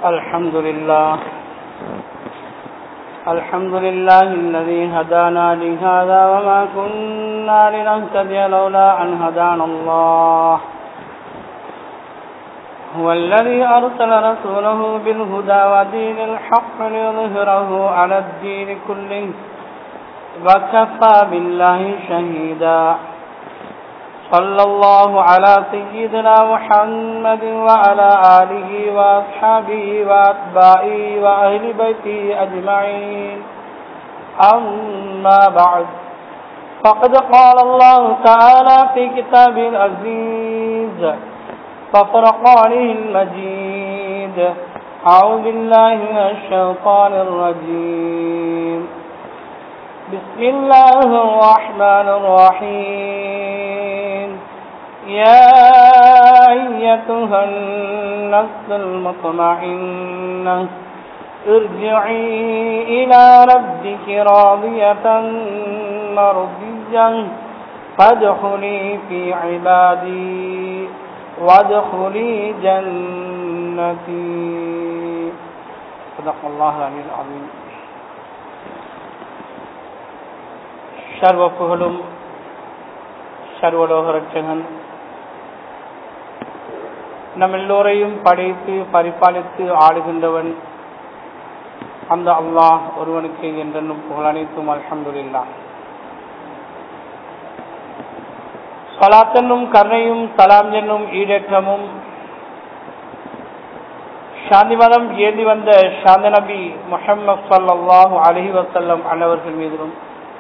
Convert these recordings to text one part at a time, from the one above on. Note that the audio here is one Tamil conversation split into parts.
الحمد لله الحمد لله الذي هدانا لهذا وما كنا لنهتدي لولا أن هدانا الله هو الذي أرسل رسوله بالهدى ودين الحق ليظهره على الدين كله وكفى بالله شهيدا صلى الله على سيدنا محمد وعلى آله وأصحابه وأتباعه وأهل بيته أجمعين أما بعد فقد قال الله تعالى في كتابه العزيز وفرقانه المجيد أعوذ بالله من الشيطان الرجيم بسم الله الرحمن الرحيم يا أيتها النفس المطمئنة ارجعي إلى ربك راضية مرضية فادخلي في عبادي وادخلي جنتي صدق الله العلي العظيم சர்வ புகழும் சர்வலோக ரட்சகன் நம் எல்லோரையும் படைத்து பரிபாலித்து ஆளுகின்றவன் அந்த அல்லாஹ் ஒருவனுக்கு என்றென்னும் புகழ் அனைத்தும் அல்ஹம்துல்லா சலாத்தன்னும் கருணையும் சலாம் என்னும் ஈடேற்றமும் சாந்தி மதம் ஏந்தி வந்த சாந்த நபி முஹம்மது சல்லாஹூ அலஹி வசல்லம் அன்னவர்கள் மீதிலும்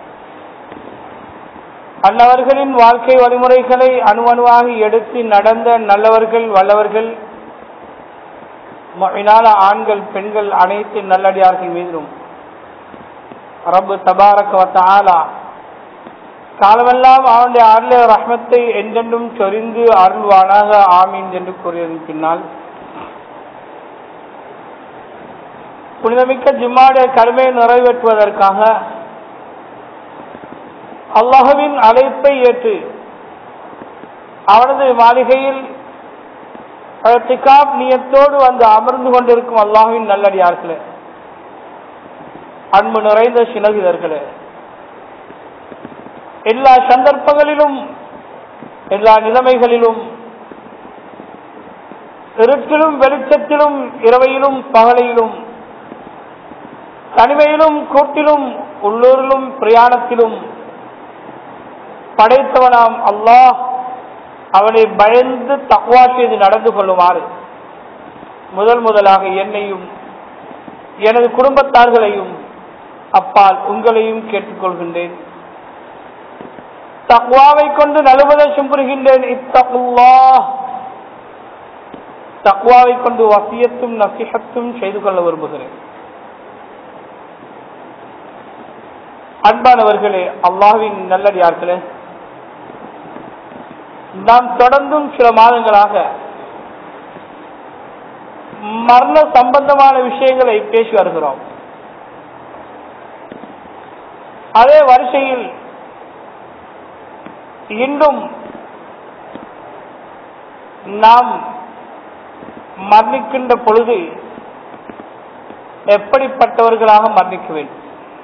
அன்னவர்களின் வாழ்க்கை வழிமுறைகளை அணுவணுவாக எடுத்து நடந்த நல்லவர்கள் வல்லவர்கள் ஆண்கள் பெண்கள் அனைத்து நல்லடியார்கள் மீதும் ரப்பு தபாரக் ஆலா காலமெல்லாம் அவனுடைய அருள ரஹ்மத்தை என்றென்றும் சொரிந்து அருள்வானாக ஆமீன் என்று கூறியதன் பின்னால் புனிதமிக்க ஜிம்மாடைய கருமையை நிறைவேற்றுவதற்காக அல்லாஹுவின் அழைப்பை ஏற்று அவனது மாளிகையில் திகாப் நியத்தோடு வந்து அமர்ந்து கொண்டிருக்கும் அல்லாஹுவின் நல்லடியார்களே அன்பு நிறைந்த சினகிதர்களே எல்லா சந்தர்ப்பங்களிலும் எல்லா நிலைமைகளிலும் இருட்டிலும் வெளிச்சத்திலும் இரவையிலும் பகலையிலும் தனிமையிலும் கூட்டிலும் உள்ளூரிலும் பிரயாணத்திலும் படைத்தவனாம் அல்லாஹ் அவனை பயந்து தக்குவா செய்து நடந்து கொள்ளுமாறு முதல் முதலாக என்னையும் எனது குடும்பத்தார்களையும் அப்பால் உங்களையும் கேட்டுக்கொள்கின்றேன் தக்வாவை கொண்டு நலுவதம் புரிகின்றேன் இத்தகுல்லா தக்வாவை கொண்டு வசியத்தும் நசிகத்தும் செய்து கொள்ள விரும்புகிறேன் அன்பானவர்களே அல்லாவின் நல்லடியார்களே நாம் தொடர்ந்தும் சில மாதங்களாக மரண சம்பந்தமான விஷயங்களை பேசி வருகிறோம் அதே வரிசையில் இன்றும் நாம் மரணிக்கின்ற பொழுது எப்படிப்பட்டவர்களாக மரணிக்க வேண்டும்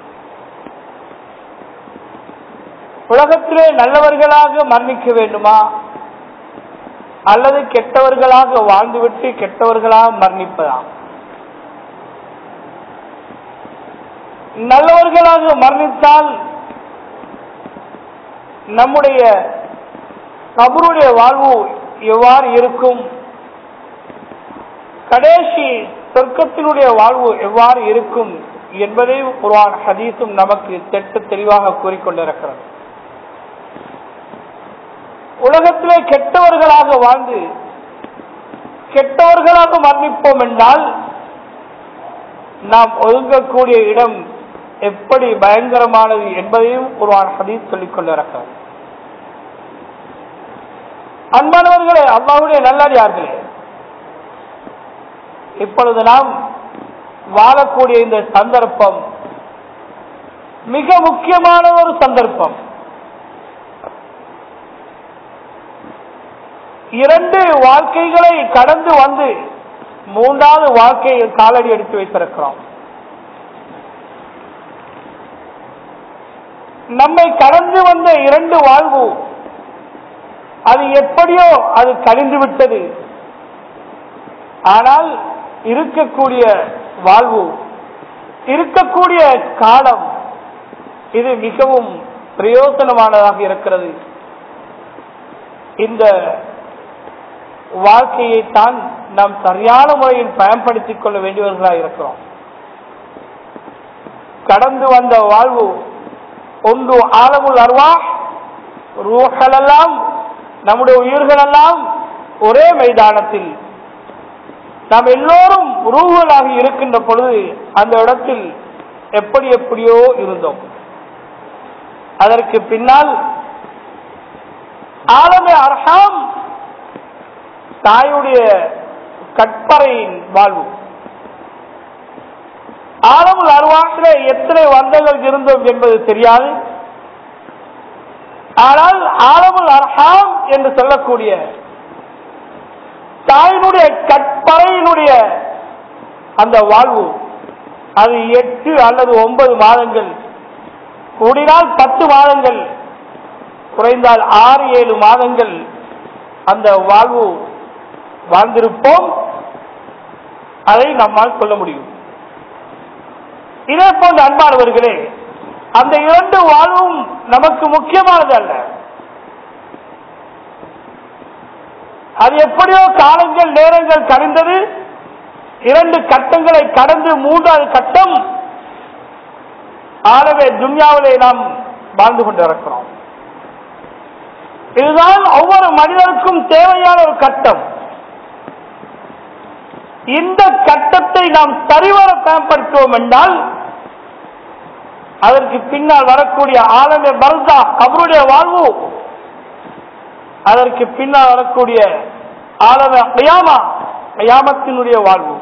உலகத்திலே நல்லவர்களாக மரணிக்க வேண்டுமா அல்லது கெட்டவர்களாக வாழ்ந்துவிட்டு கெட்டவர்களாக மரணிப்பதா நல்லவர்களாக மரணித்தால் நம்முடைய கபருடைய வாழ்வு எவ்வாறு இருக்கும் கடைசி சொர்க்கத்தினுடைய வாழ்வு எவ்வாறு இருக்கும் என்பதை குர்ஆன் ஹதீஸும் நமக்கு தெட்ட தெளிவாக கூறிக்கொண்டிருக்கிறது உலகத்திலே கெட்டவர்களாக வாழ்ந்து கெட்டவர்களாக மரணிப்போம் என்றால் நாம் ஒதுங்கக்கூடிய இடம் எப்படி பயங்கரமானது என்பதையும் குர்ஆன் ஹதீஸ் சொல்லிக் கொண்டிருக்கிறது அன்பானவர்களே அல்லாவுடைய நல்லடியார்களே இப்பொழுது நாம் வாழக்கூடிய இந்த சந்தர்ப்பம் மிக முக்கியமான ஒரு சந்தர்ப்பம் இரண்டு வாழ்க்கைகளை கடந்து வந்து மூன்றாவது வாழ்க்கையில் காலடி எடுத்து வைத்திருக்கிறோம் நம்மை கடந்து வந்த இரண்டு வாழ்வு அது எப்படியோ அது கழிந்து விட்டது ஆனால் இருக்கக்கூடிய வாழ்வு இருக்கக்கூடிய காலம் இது மிகவும் பிரயோசனமானதாக இருக்கிறது இந்த வாழ்க்கையை தான் நாம் சரியான முறையில் பயன்படுத்திக் கொள்ள வேண்டியவர்களாக இருக்கிறோம் கடந்து வந்த வாழ்வு ஒன்று ஆலமுல் அருவா ரூஹலெல்லாம் நம்முடைய உயிர்களெல்லாம் ஒரே மைதானத்தில் நாம் எல்லோரும் ரூகளாக இருக்கின்ற பொழுது அந்த இடத்தில் எப்படி எப்படியோ இருந்தோம் அதற்கு பின்னால் ஆலமே அர்ஹாம் தாயுடைய கற்பறையின் வாழ்வு ஆலமுல் அருவாசில எத்தனை வருடங்கள் இருந்தோம் என்பது தெரியாது ஆனால் ஆலமுல் அர்ஹாம் என்று சொல்லக்கூடிய தாயினுடைய கற்பறையினுடைய அந்த வாழ்வு அது எட்டு அல்லது ஒன்பது மாதங்கள் கூடினால் பத்து மாதங்கள் குறைந்தால் ஆறு ஏழு மாதங்கள் அந்த வாழ்வு வாழ்ந்திருப்போம் அதை நம்மால் சொல்ல முடியும் இதே போன்ற அன்பானவர்களே அந்த இரண்டு வாழ்வும் நமக்கு முக்கியமானது அல்ல அது எப்படியோ காலங்கள் நேரங்கள் கழிந்தது இரண்டு கட்டங்களை கடந்து மூன்றாவது கட்டம் ஆகவே துன்யாவிலே நாம் வாழ்ந்து கொண்டிருக்கிறோம் இதுதான் ஒவ்வொரு மனிதனுக்கும் தேவையான ஒரு கட்டம் இந்த கட்டத்தை நாம் சரிவர பயன்படுத்துவோம் என்றால் அதற்கு பின்னால் வரக்கூடிய ஆலமே பர்தா அவருடைய வாழ்வு அதற்கு பின்னால் வரக்கூடிய ஆலம கயாமா கயாமத்தினுடைய வாழ்வு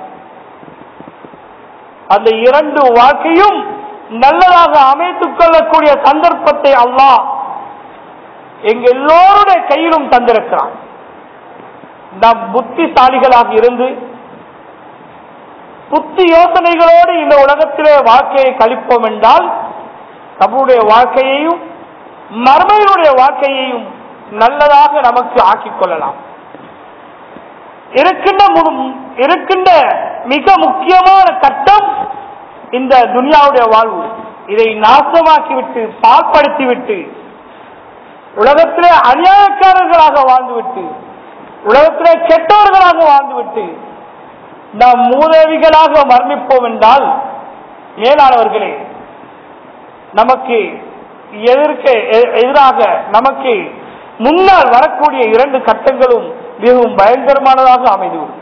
அந்த இரண்டு வாழ்க்கையும் நல்லதாக அமைத்துக் கொள்ளக்கூடிய சந்தர்ப்பத்தை அல்லாஹ் எங்க எல்லோருடைய கையிலும் தந்திருக்கிறான் நாம் புத்திசாலிகளாக இருந்து புத்தி யோசனைகளோடு இந்த உலகத்திலே வாழ்க்கையை கழிப்போம் என்றால் நம்முடைய வாழ்க்கையையும் மர்மையினுடைய வாழ்க்கையையும் நல்லதாக நமக்கு ஆக்கிக் கொள்ளலாம் இருக்கின்ற மு- இருக்கின்ற மிக முக்கியமான கட்டம் இந்த துனியாவுடைய வாழ்வு இதை நாசமாக்கிவிட்டு பால்படுத்திவிட்டு உலகத்திலே அநியாயக்காரர்களாக வாழ்ந்துவிட்டு உலகத்திலே கெட்டவர்களாக வாழ்ந்துவிட்டு நாம் மூதேவிகளாக மரணிப்போம் என்றால் மேலானவர்களே நமக்கு எதிர்க்க எ- எதிராக நமக்கு முன்னால் வரக்கூடிய இரண்டு கட்டங்களும் மிகவும் பயங்கரமானதாக அமைந்துவிடும்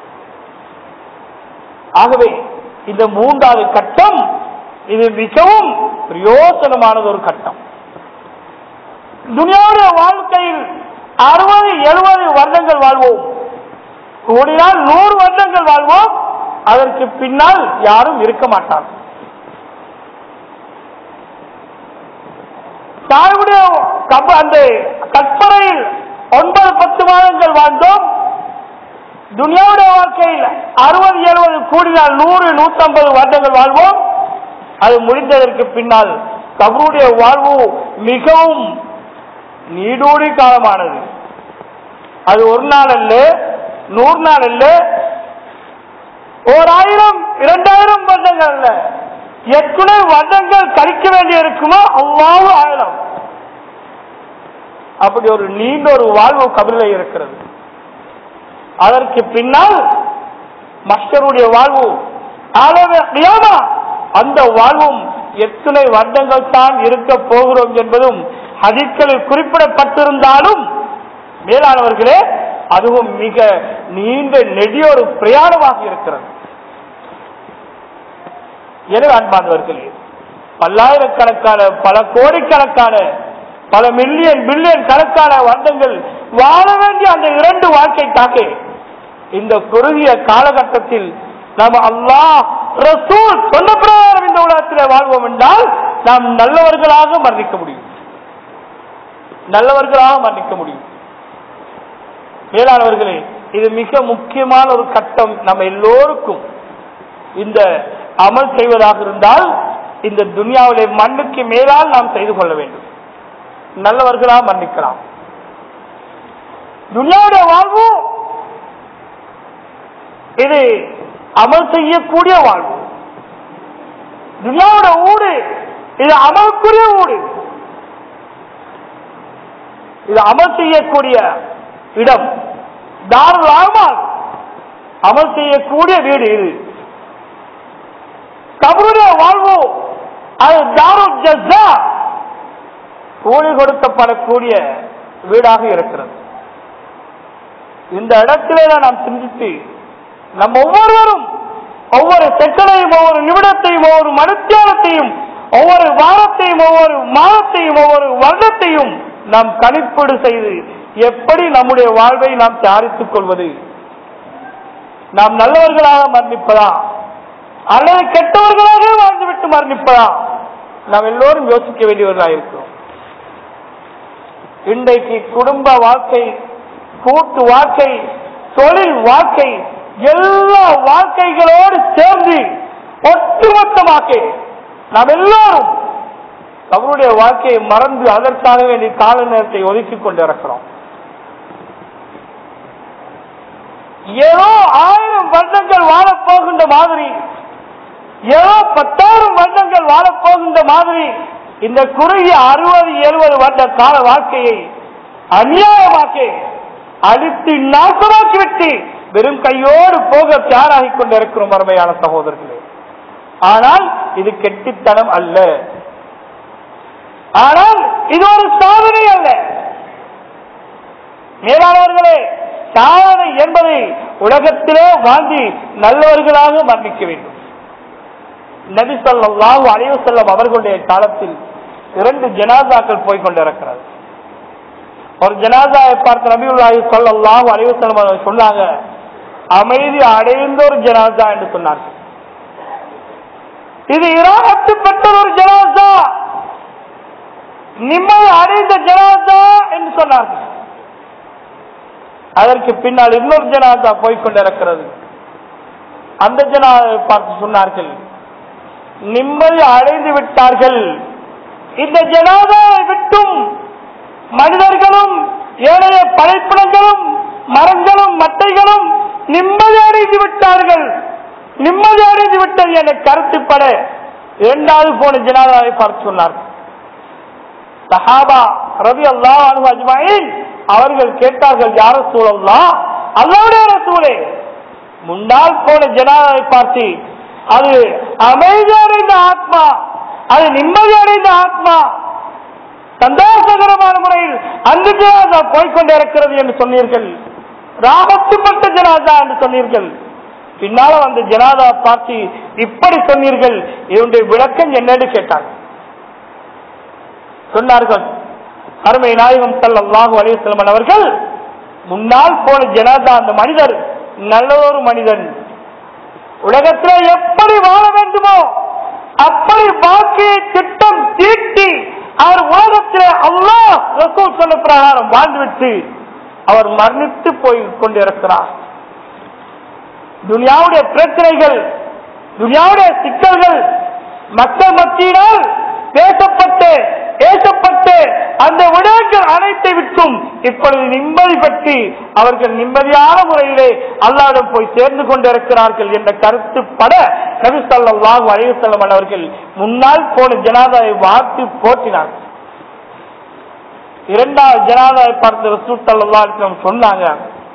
ஆகவே இந்த மூன்றாவது கட்டம் இது மிகவும் பிரயோசனமானது ஒரு கட்டம் துனியாவுடைய வாழ்க்கையில் அறுபது எழுபது வருடங்கள் வாழ்வோம் கூடினால் நூறு வருடங்கள் வாழ்வோம் அதற்கு பின்னால் யாரும் இருக்க மாட்டார் தாயுடைய கப- அந்த கற்பனையில் ஒன்பது பத்து மாதங்கள் வாழ்ந்தோம் துனியாவுடைய வாழ்க்கையில் அறுபது எழுபது கூடினால் நூறு நூற்றம்பது வருடங்கள் வாழ்வோம் அது முடிந்ததற்கு பின்னால் கபருடைய வாழ்வு மிகவும் நீடூழி காலமானது அது ஒரு நாள் அல்ல நூறு நாள் அல்ல ஓர் ஆயிரம் இரண்டாயிரம் வருடங்கள் அல்ல எத்தனை வருடங்கள் கழிக்க வேண்டி இருக்குமோ அவ்வாறு ஆயிரம் அப்படி ஒரு நீண்ட ஒரு வாழ்வு கபில இருக்கிறது அதற்கு பின்னால் மஸ்டருடைய வாழ்வு ஆலோவே கியாமா, அந்த வாழ்வும் எத்தனை வருடங்கள் தான் இருக்க போகிறோம் என்பதும் ஹதீஸ்களில் குறிப்பிடப்பட்டிருந்தாலும் மேலானவர்களே அதுவும் மிக நீண்ட நெடிய ஒரு பிரயாணமாக இருக்கிறது எனவே அன்பானவர்களே பல்லாயிரக்கணக்கான பல கோடிக்கணக்கான பல மில்லியன் பில்லியன் கணக்கான வருடங்கள் வாழ வேண்டிய அந்த இரண்டு வாழ்க்கைக்காக இந்த குறுகிய காலகட்டத்தில் நாம் அல்லாஹ் ரசூல் சொன்ன பிரகாரம் இந்த உலகத்தில் வாழ்வோம் என்றால் நாம் நல்லவர்களாக மரணிக்க முடியும் நல்லவர்களாக மன்னிக்க முடியும் மேலானவர்களே இது மிக முக்கியமான ஒரு கட்டம் நம்ம எல்லோருக்கும் இந்த அமல் செய்வதாக இருந்தால் இந்த துனியாவிலே மண்ணுக்கு மேலால் நாம் செய்து கொள்ள வேண்டும் நல்லவர்களா மன்னிக்கலாம் துனியாவுடைய வாழ்வு இது அமல் செய்யக்கூடிய வாழ்வு துனியாவோட ஊடு இது அமலுக்குரிய ஊடு இது அமல் செய்யக்கூடிய இடம் தாருல் ஆமால் அமல் செய்யக்கூடிய வீடு இது கபருடைய வாழ்வு அது தாருல் ஜஸ்ஸா கூலி கொடுக்கப்படக்கூடிய வீடாக இருக்கிறது இந்த இடத்திலே தான் நாம் சிந்தித்து நம்ம ஒவ்வொருவரும் ஒவ்வொரு செக்கனையும் ஒவ்வொரு நிமிடத்தையும் ஒவ்வொரு மனுத்தியானத்தையும் ஒவ்வொரு வாரத்தையும் ஒவ்வொரு மாதத்தையும் ஒவ்வொரு வருடத்தையும் நாம் கணிப்பீடு செய்து எப்படி நம்முடைய வாழ்வை நாம் தயாரித்துக் கொள்வது நாம் நல்லவர்களாக மரணிப்பதா அல்லது கெட்டவர்களாக வாழ்ந்துவிட்டு மரணிப்பதா நாம் எல்லோரும் யோசிக்க வேண்டியவர்களாக இருக்கிறோம் இன்றைக்கு குடும்ப வாழ்க்கை கூட்டு வாழ்க்கை தொழில் வாழ்க்கை எல்லா வாழ்க்கைகளோடு சேர்ந்து ஒட்டுமொத்தமாக நாம் எல்லாரும் அவருடைய வாழ்க்கையை மறந்து அதற்காக வேண்டிய கால நேரத்தை ஒதுக்கிக் கொண்டிருக்கிறோம் ஏதோ ஆயிரம் வருடங்கள் வாழப் போகின்ற மாதிரி ஏதோ பத்தாயிரம் வருடங்கள் வாழப் போகின்ற மாதிரி இந்த குறுகிய அறுபது எழுபது வருட கால வாழ்க்கையை அநியாயமாக்க அழித்து நாசமாக்கிவிட்டு வெறும் கையோடு போக தயாராகி கொண்டிருக்கிறோம் அருமையான சகோதரர்களே ஆனால் இது கெட்டித்தனம் அல்ல ஆனால் இது ஒரு சாதனை அல்ல மேலாளர்களே சாதனை என்பதை உலகத்திலே வாழ்ந்து நல்லவர்களாக மரணிக்க வேண்டும் நபி ஸல்லல்லாஹு அலைஹி வஸல்லம் அவர்களுடைய காலத்தில் இரண்டு ஜனாசாக்கள் போய் கொண்டிருக்கிறது ஒரு ஜனாசாவை பார்த்து நபியுல்லாஹி ஸல்லல்லாஹு அலைஹி வஸல்லம் அவர்கள் சொன்னாங்க அமைதி அடைந்த ஒரு ஜனாசா என்று சொன்னார்கள் இது இராகத்து பெற்ற ஒரு ஜனாசா நிம்மதி அடைந்த ஜனாசா என்று சொன்னார்கள் அதற்கு பின்னால் இன்னொரு ஜனாசா போய்கொண்டிருக்கிறது அந்த ஜனாவை பார்த்து சொன்னார்கள் நிம்மதி அடைந்து விட்டார்கள் இந்த ஜனாதாவை விட்டும் மனிதர்களும் ஏழைய படைப்பினங்களும் மரங்களும் மட்டைகளும் நிம்மதி அடைந்து விட்டார்கள் நிம்மதி அடைந்து விட்டது என கருத்துப்பட இரண்டாவது போன ஜனாதாவை பார்த்து சொன்னார்கள் சஹாபா ரவி அல்லா அஜ்மாயின் அவர்கள் கேட்டார்கள் யார சூழல்லா அல்லாவுடைய ரசூலே முன்னால் போன ஜனாதாவை பார்த்து அது அமைதி அடைந்த ஆத்மா அது நிம்மதி அடைந்த ஆத்மா சந்தோஷகரமான முறையில் அந்த ஜனாதா போய்கொண்டிருக்கிறது என்று சொன்னீர்கள் ராகத்துப்பட்ட ஜனாதா என்று சொன்னீர்கள் பின்னால அந்த ஜனாதா பார்த்து இப்படி சொன்னீர்கள் இதனுடைய விளக்கம் என்னன்னு கேட்டார்கள் சொன்னார்கள் அருமை நாயகம் சல்லாஹூ அலிவசல்மன் அவர்கள் முன்னால் போன ஜனாதா அந்த மனிதர் நல்லதொரு மனிதன் உலகத்தில் எப்படி வாழ வேண்டுமோ அப்படி வாழ்க்கையை திட்டம் தீட்டி அவர் உலகத்திலே அல்லாஹ் ரசூல் சொன்ன பிரகாரம் வாழ்ந்துவிட்டு அவர் மரணித்து போய் கொண்டிருக்கிறார் துனியாவுடைய பிரச்சனைகள் துனியாவுடைய சிக்கல்கள் மக்கள் மத்தியினால் பேசப்பட்டு பேசப்பட்டு அந்த விடயங்கள் அனைத்தை விட்டும் இப்பொழுது நிம்மதி பற்றி அவர்கள் நிம்மதியான முறையிலே அல்லாவிடம் போய் சேர்ந்து கொண்டிருக்கிறார்கள் என்ற கருத்து பட நபி ஸல்லல்லாஹு அலைஹி வஸல்லம் அவர்கள் முன்னால் போன ஜனாதாவை வார்த்து போற்றினார் இரண்டாவது ஜனாதாவை பார்த்து ரசூல் ஸல்லல்லாஹு அலைஹி வஸல்லம் சொன்னாங்க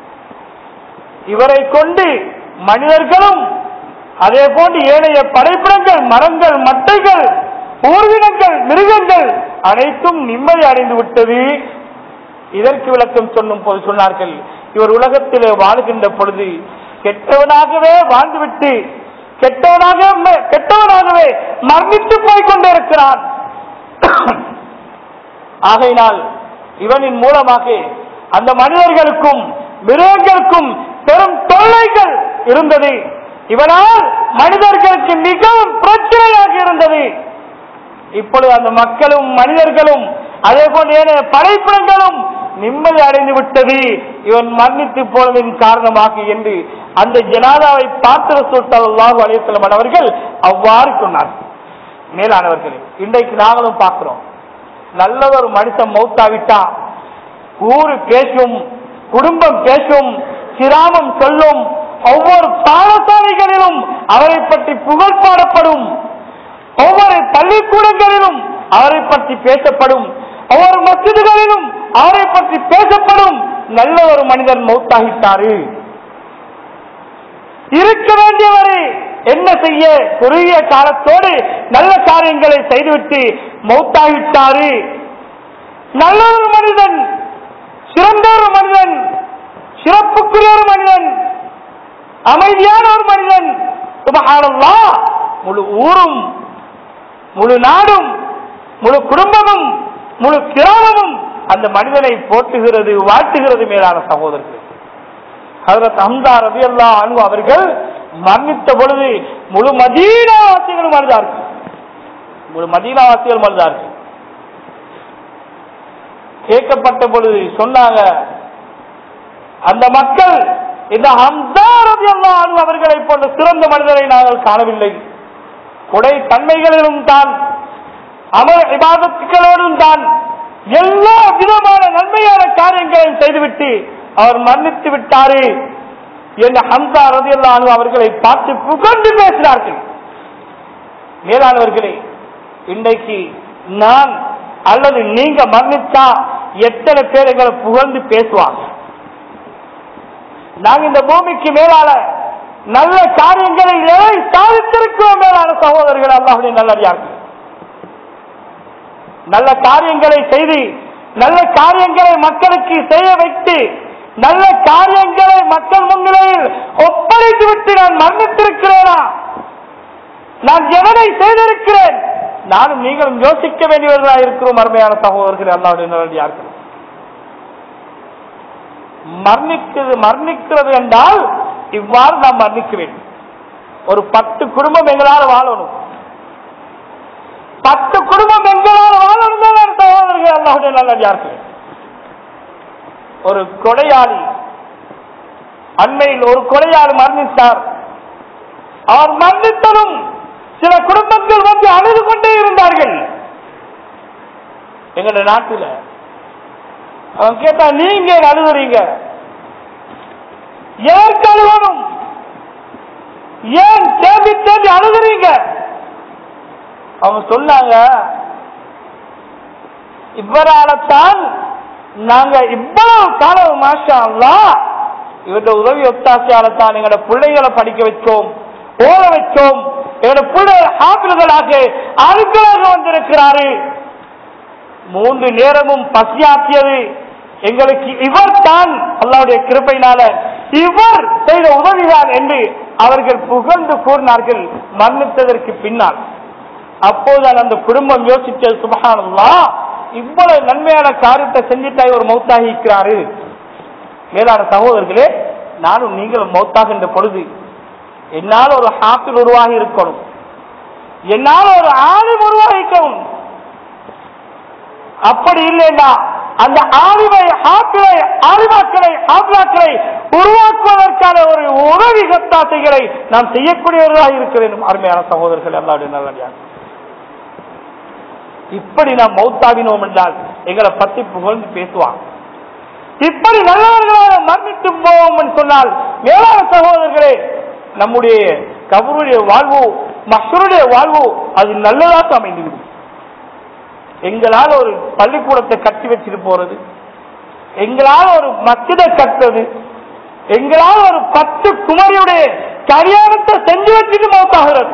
இவரை கொண்டு மனிதர்களும் அதே போன்று ஏனைய படைப்பிடங்கள் மரங்கள் மட்டைகள் ஊர்வினங்கள் மிருகங்கள் அனைத்தும் நிம்மதி அடைந்து விட்டது இதற்கு விளக்கம் சொல்லும் போது சொன்னார்கள் இவர் உலகத்திலே வாழ்கின்ற பொழுது கெட்டவனாகவே வாழ்ந்துவிட்டு கெட்டவனாக கெட்டவனாகவே மரணித்து போய் கொண்டிருக்கிறான் ஆகையினால் இவனின் மூலமாக அந்த மனிதர்களுக்கும் மிருகங்களுக்கும் பெரும் தொல்லைகள் இருந்தது இவனால் மனிதர்களுக்கு மிகவும் பிரச்சனையாக இருந்தது இப்பொழுது அந்த மக்களும் மனிதர்களும் அதே போன்ற ஏனைய படைப்பிடங்களும் நிம்மதி அடைந்து விட்டது இவன் மன்னித்து போனதின் காரணமாக என்று அந்த ஜனாதாவை பார்த்து ரசூல்லாஹு அலையம் அவர்கள் அவ்வாறு சொன்னார் மேலானவர்களே இன்றைக்கு நாங்களும் பார்க்கிறோம் நல்ல ஒரு மனுஷன் மௌத்தாவிட்டா ஊரு பேசும் குடும்பம் பேசும் கிராமம் சொல்லும் ஒவ்வொரு பாடசாலைகளிலும் அவரை பற்றி புகழ் பாடப்படும் ஒவ்வொரு பள்ளிக்கூடங்களிலும் அவரை பற்றி பேசப்படும் ஒவ்வொரு மசிதுகளிலும் அவரை பற்றி பேசப்படும் நல்ல ஒரு மனிதன் மௌத்தாகிட்டாரு இருக்க வேண்டியவரை என்ன செய்ய குறுகிய காலத்தோடு நல்ல காரியங்களை செய்துவிட்டு மௌத்தாகிட்டாரு நல்ல ஒரு மனிதன் சிறந்த ஒரு மனிதன் சிறப்புக்குரிய ஒரு மனிதன் அமைதியான ஒரு மனிதன் சுபஹானல்லா முழு ஊரும் முழு நாடும் முழு குடும்பமும் முழு கிராமமும் அந்த மனிதனை போட்டுகிறது வாழ்த்துகிறது மேலான சகோதரர்கள் ஹதரத் ஹம்தா ரவி அல்லா அனு அவர்கள் மன்னித்த பொழுது முழு மதீனாவாசிகளும் அழுதார்கள் முழு மதீனாவாசிகளும் அழுதார்கள் கேட்கப்பட்ட பொழுது சொன்னாங்க அந்த மக்கள் இந்த ஹம்தா ரவி அல்லா அனு அவர்களை போன்ற சிறந்த மனிதரை நாங்கள் காணவில்லை கொடை தன்மைகளிலும் தான் அமர் விவாதத்துகளோடும் தான் எல்லா விதமான நன்மையான காரியங்களையும் செய்துவிட்டு அவர் மன்னித்து விட்டாரு என்று ஹம்சா ரதியல்லானு அவர்களை பார்த்து புகழ்ந்து பேசினார்கள் மேலானவர்களே இன்றைக்கு நான் அல்லது நீங்க மன்னிச்சா எத்தனை பேர் எங்களை புகழ்ந்து பேசுவாங்க நாங்க இந்த பூமிக்கு மேலால நல்ல காரியங்களை எதை சாதித்திருக்கிறோம் மேலான சகோதரர்கள் அல்லாஹுடைய நல்லடியார்கள் நல்ல காரியங்களை செய்து நல்ல காரியங்களை மக்களுக்கு செய்ய வைத்து நல்ல காரியங்களை மக்கள் முன்னிலையில் ஒப்படைத்து விட்டு நான் மன்னித்திருக்கிறேனா நான் எவனை செய்திருக்கிறேன் நானும் நீங்களும் யோசிக்க வேண்டியவர்களாக இருக்கிறோம் அருமையான சகோதரர்கள் அல்லாவுடைய நல்லடியார்கள் மரணிக்கிறது மரணிக்கிறது என்றால் இவ்வாறு நாம் மரணிக்க வேண்டும் ஒரு பத்து குடும்பம் எங்களால் வாழணும் பத்து குடும்பம் எங்களால் வாழணும் தான் சகோதரர்கள் அல்லாஹுடைய நல்லடியார்கள் ஒரு கொடையாளி அண்மையில் ஒரு கொடையாளி மரணித்தார் அவர் மரணித்ததும் சில குடும்பங்கள் வந்து அழுது கொண்டே இருந்தார்கள் எங்களுடைய நாட்டில் அவன் கேட்டா நீங்க ஏன் அழுகுறீங்க ஏன் கழுவணும் ஏன் தேம்பி தேம்பி அழுகுறீங்க அவங்க சொன்னாங்க இவரால்தான் நாங்க இவ்வளவு காலம் மாஷா அல்லா இவருடைய உதவி ஒத்தாசையால தான் எங்களோட பிள்ளைகளை படிக்க வச்சோம் ஓட வச்சோம் எங்களோட பிள்ளைகள் ஆப்பிள்களாக ஆட்களாக வந்திருக்கிறாரு மூன்று நேரமும் பசியாக்கியது எங்களுக்கு இவர் தான் அல்லாவுடைய கிருப்பையினால இவர் செய்த உதவிதான் என்று அவர்கள் புகழ்ந்து கூறினார்கள் மன்னித்ததற்கு பின்னால் அப்போதுதான் அந்த குடும்பம் யோசிச்சது சுபகானல்லா இவ்வளவு நன்மையான காரியத்தை செஞ்சுட்டாய் ஒரு மௌத்தாகி இருக்கிறாரு மேலான சகோதரர்களே நானும் நீங்களும் மௌத்தாகின்ற பொழுது என்னால் ஒரு ஹாப்பில் உருவாகி இருக்கணும் என்னால் ஒரு ஆளும் உருவாகிக்கணும் அப்படி இல்லைன்னா அந்த ஆளுமை ஆப்பிளை ஆலிமாக்களை ஆப்லாக்களை உருவாக்குவதற்கான ஒரு உதவி கத்தாசைகளை நாம் செய்யக்கூடியவர்களாக இருக்க வேண்டும் அருமையான சகோதரர்கள் எல்லாருடைய நல்லடியாக இப்படி நாம் மௌத்தாவினோம் என்றால் எங்களை பத்தி புகழ்ந்து பேசுவான் இப்படி நல்லவர்களாக மரணித்து போவோம் என்று சொன்னால் மேலான சகோதரர்களே நம்முடைய கபருடைய வாழ்வு மற்றருடைய வாழ்வு அது நல்லதாக அமைந்துவிடும் எங்களால் ஒரு பள்ளிக்கூடத்தை கட்டி வச்சுட்டு போறது எங்களால் ஒரு மசித கட்டுறது எங்களால் ஒரு பத்து குமரியுடைய கல்யாணத்தை செஞ்சு வச்சுட்டு மௌத்தாகிறது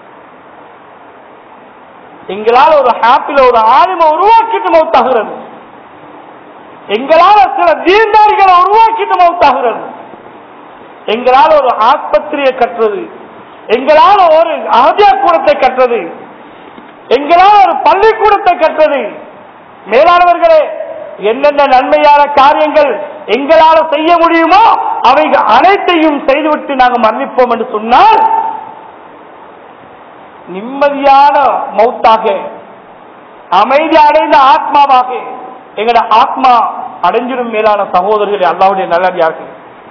எங்களால் ஒரு ஹாப்பில ஒரு ஆலிம உருவாக்கிட்டு மௌத்தாகிறது எங்களால் சில தீர்ந்தாரிகளை உருவாக்கிட்டு மௌத்தாகிறது எங்களால் ஒரு ஆஸ்பத்திரியை கட்டுறது எங்களால் ஒரு ஆதியா கூடத்தை கட்டுறது எங்களால் ஒரு பள்ளிக்கூடத்தை கட்டுறது மேலானவர்களே என்னென்ன நன்மையான காரியங்கள் எங்களால செய்ய முடியுமோ அவைகள் அனைத்தையும் செய்துவிட்டு நாங்கள் மன்னிப்போம் என்று சொன்னால் நிம்மதியான மௌத்தாக அமைதி அடைந்த ஆத்மாவாக எங்களோட ஆத்மா அடைஞ்சிடும் மேலான சகோதரர்களே அல்லாவுடைய நல்லடியார்கள்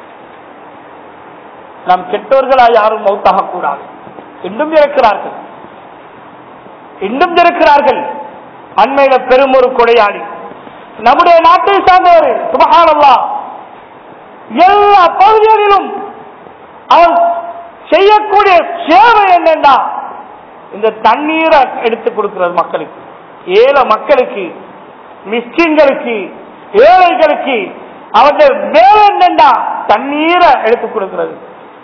நாம் கெட்டவர்களா யாரும் மௌத்தாக கூடாது இன்னும் இருக்கிறார்கள் இன்னும் இருக்கிறார்கள் அண்மையில பெரும் ஒரு கொடையாளி நம்முடைய நாட்டை சார்ந்தவர் சுபகானல்லா எல்லா பகுதிகளிலும் அவர் செய்யக்கூடிய சேவை என்னன்னா இந்த தண்ணீரை எடுத்து கொடுக்கிறது மக்களுக்கு ஏழை மக்களுக்கு மிஸ்கின்களுக்கு ஏழைகளுக்கு அவருடைய வேலை என்னன்னா தண்ணீரை எடுத்து கொடுக்கிறது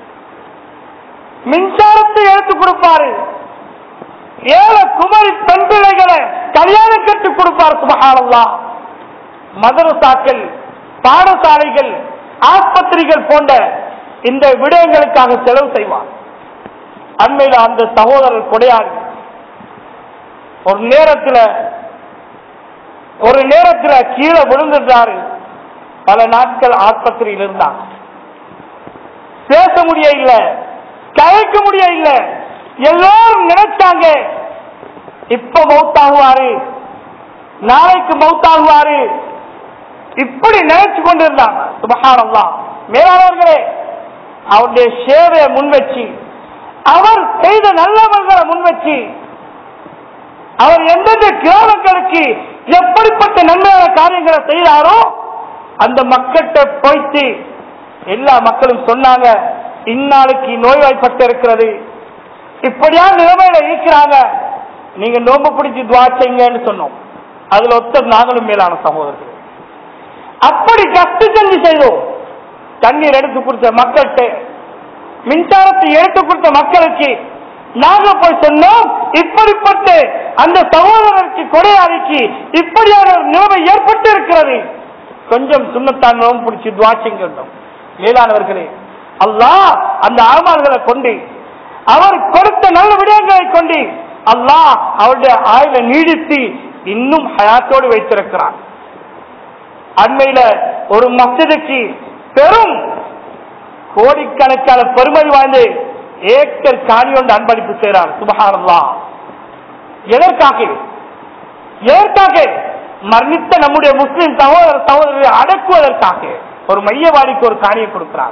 மின்சாரத்தை எடுத்து கொடுப்பாரு ஏழை குமரி பெண் பிள்ளைகளை கல்யாணம் கட்டி கொடுப்பார் சுபகானல்லா மதரசாக்கள் பாடசாலைகள் ஆஸ்பத்திரிகள் போன்ற இந்த விடயங்களுக்காக செலவு செய்வார் அண்மையில் அந்த சகோதரர் கொடையாளி ஒரு நேரத்தில் ஒரு நேரத்தில் கீழே விழுந்துட்டாரு பல நாட்கள் ஆஸ்பத்திரியில் இருந்தாங்க பேச முடிய இல்ல கலைக்க முடிய இல்ல எல்லாரும் நினைச்சாங்க இப்ப மௌத்தாகுவாரு நாளைக்கு மௌத்தாகுவாரு இப்படி நினைச்சு கொண்டிருந்தாங்க சுபகானல்லா மேலாளர்களே அவருடைய சேவையை முன்வச்சு அவர் செய்த நல்லவர்களை முன்வச்சு அவர் எந்தெந்த கிராமங்களுக்கு எப்படிப்பட்ட நன்மையான காரியங்களை செய்தாரோ அந்த மக்கள்கிட்ட போய்த்து எல்லா மக்களும் சொன்னாங்க இந்நாளைக்கு நோய்வாய்ப்பட்டு இருக்கிறது இப்படியா நிலைமையில இருக்கிறாங்க நீங்க நோம்பு பிடிச்சி துவா செய்யுங்கன்னு சொன்னோம் அதுல ஒருத்தர் நாங்களும் மேலான சகோதரர்கள் அப்படி கஷ்ட செஞ்சு செய்தோம் தண்ணீர் எடுத்து கொடுத்த மக்கள்கிட்ட மின்சாரத்தை எடுத்து கொடுத்த மக்களுக்கு நாங்க போய் சொன்னோம் இப்படிப்பட்ட அந்த சகோதரருக்கு கொடையாளிக்கு இப்படியான ஒரு நிலைமை ஏற்பட்டு இருக்கிறது கொஞ்சம் சுண்ணத்தான் நோம்பு பிடிச்சி துவா செய்கின்றோம் மேலானவர்களே அல்லாஹ் அந்த ஆமால்களை கொண்டு அவர் கொடுத்த நல்ல விடயங்களை கொண்டு அல்லாஹ் அவருடைய ஆயுளை நீடித்து இன்னும் ஹயாத்தோடு வைத்திருக்கிறார் அண்மையில ஒரு மஸ்ஜிதுக்கு பெரும் கோடிக்கணக்கான பெருமை வாய்ந்து ஏக்கர் காணி ஒன்று அன்பளிப்பு செய்கிறார் சுபகானல்லா எதற்காக எதற்காக மரணித்த நம்முடைய முஸ்லிம் சகோதர சகோதரரை அடக்குவதற்காக ஒரு மையவாடிக்கு ஒரு காணியை கொடுக்கிறார்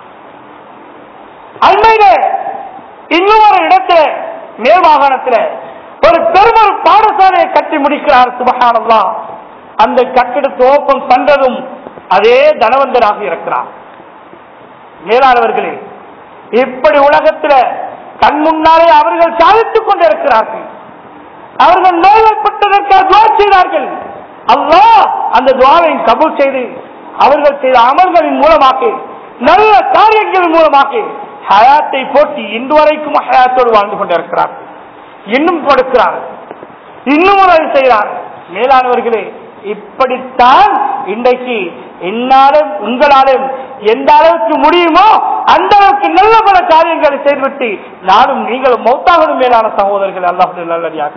அண்மையில இன்னும் ஒரு இடத்துல மேல் மாகாணத்துல ஒரு பெருமொரு பாடசாலையை கட்டி முடிக்கிறார் சுபகானல்லா அந்த கட்டிடத்தை ஓப்பன் பண்றதும் அதே தனவந்தராக இருக்கிறார் மேலானவர்களே இப்படி உலகத்துல கண் முன்னாலே அவர்கள் சாதித்துக் கொண்டிருக்கிறார்கள் அவர்கள் நோய்வாய்ப்பட்டதற்காக துவா செய்தார்கள் அல்லாஹ் அந்த துவாவை கபூல் செய்து அவர்கள் செய்த அமல்களின் மூலமாக நல்ல காரியங்களின் மூலமாக ஹயாத்தை போட்டி இன்று வரைக்கும் ஹயாத்தோடு வாழ்ந்து கொண்டிருக்கிறார்கள் இன்னும் கொடுக்கிறார்கள் இன்னும் உதவி செய்கிறார்கள் மேலானவர்களே இப்படித்தான் இன்றைக்கு என்னாலும் உங்களாலும் எந்த அளவுக்கு முடியுமோ அந்த அளவுக்கு நல்ல பல காரியங்களை செய்துவிட்டு நானும் நீங்களும் மௌத்தாகணும் மேலான சகோதரர்கள் அல்லாஹ் நல்லடியாக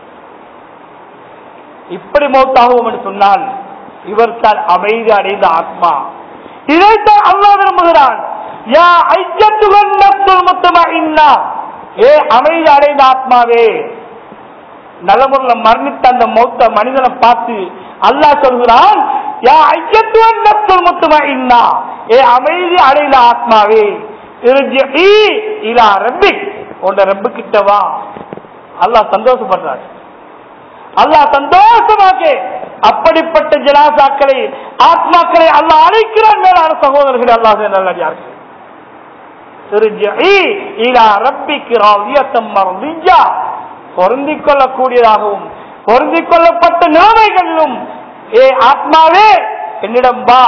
இப்படி மௌத்தாகுவோம் என்று சொன்னால் இவர் தான் அமைதி அடைந்த ஆத்மா இதைத்தான் அல்லாஹ் விரும்புகிறான் யா ஐயத்துகன் நப்சுல் முத்தமஇன்னா ஏ அமைதி அடைந்த ஆத்மாவே நல்ல முறையில் மரணித்த அந்த மௌத்த மனிதனை பார்த்து அல்லாஹ் சொல்கிறான் யா ஐயத்துவன் நப்சுல் முத்தமஇன்னா ஏ அமைதி அடைந்த ஆத்மாவே இர்ஜிஇ இலா ரப்பிக் உன்ட ரப்பு கிட்ட வா அல்லாஹ் சந்தோஷப்படுறாரு அல்லாஹ் சந்தோஷமாக அப்படிப்பட்ட ஜனாசாக்களை ஆத்மாக்களை அல்லாஹ் அழைக்கிறான் மேலான சகோதரர்கள் அல்லாஹ் நல்லடியார்கள் இர்ஜிஇ இலா ரப்பிக் ராதியத்தம் மர்தியா பொருந்திக் கொள்ளக்கூடியதாகவும் பொருந்திக் கொள்ளப்பட்ட நிலைமைகளிலும் ஏ ஆத்மாவே என்னிடம் வா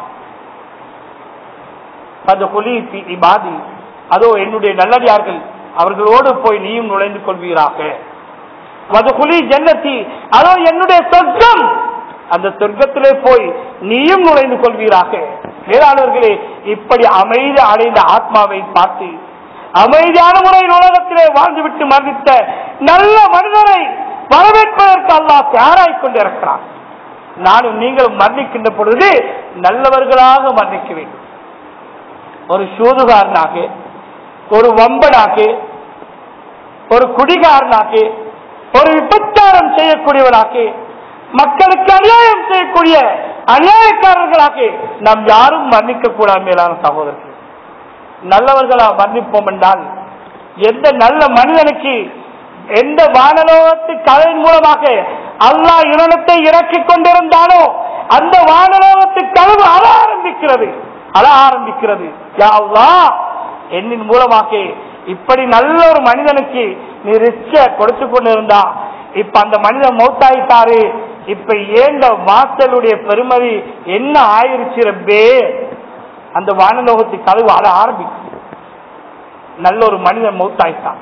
அது குலி இபாதி அதோ என்னுடைய நல்லடியார்கள் அவர்களோடு போய் நீயும் நுழைந்து கொள்வீராக மதுகுலி ஜன்னத்தி அதோ என்னுடைய சொர்க்கம் அந்த சொர்க்கத்திலே போய் நீயும் நுழைந்து கொள்வீராக மேலாளர்களே இப்படி அமைதி அடைந்த ஆத்மாவை பார்த்து அமைதியான முறையில் உலகத்திலே வாழ்ந்துவிட்டு மரணித்த நல்ல மனிதரை வரவேற்பதற்கு அல்லாஹ் தயாராய் கொண்டிருக்கிறார் நானும் நீங்களும் மரணிக்கின்ற பொழுது நல்லவர்களாக மரணிக்க வேண்டும் ஒரு சூதுகாரனாக ஒரு வம்பனாக ஒரு குடிகாரனாக ஒரு விபச்சாரம் செய்யக்கூடியவனாக மக்களுக்கு அநியாயம் செய்யக்கூடிய அநியாயக்காரர்களாக நாம் யாரும் மன்னிக்க கூடாது மேலான சகோதரர்கள் நல்லவர்களா மன்னிப்போம் என்றால் எந்த நல்ல மனிதனுக்கு எந்த வானலோகத்து கதையின் மூலமாக அல்லாஹ் இரணத்தை இறக்கிக் கொண்டிருந்தானோ அந்த வானலோகத்து கதவு அழ ஆரம்பிக்கிறது அழ ஆரம்பிக்கிறது யா அல்லாஹ் என்னின் மூலமாக இப்படி நல்ல ஒரு மனிதனுக்கு நீ ரிச்ச கொடுத்து கொண்டிருந்தா இப்ப அந்த மனிதன் மௌத்தாயிட்டாரு இப்ப ஏண்ட வாசலுடைய பெருமதி என்ன ஆயிருச்சு ரப்பே அந்த வானலோகத்து கதவு அழ ஆரம்பிக்கும் நல்ல ஒரு மனிதன் மௌத்தாயிட்டான்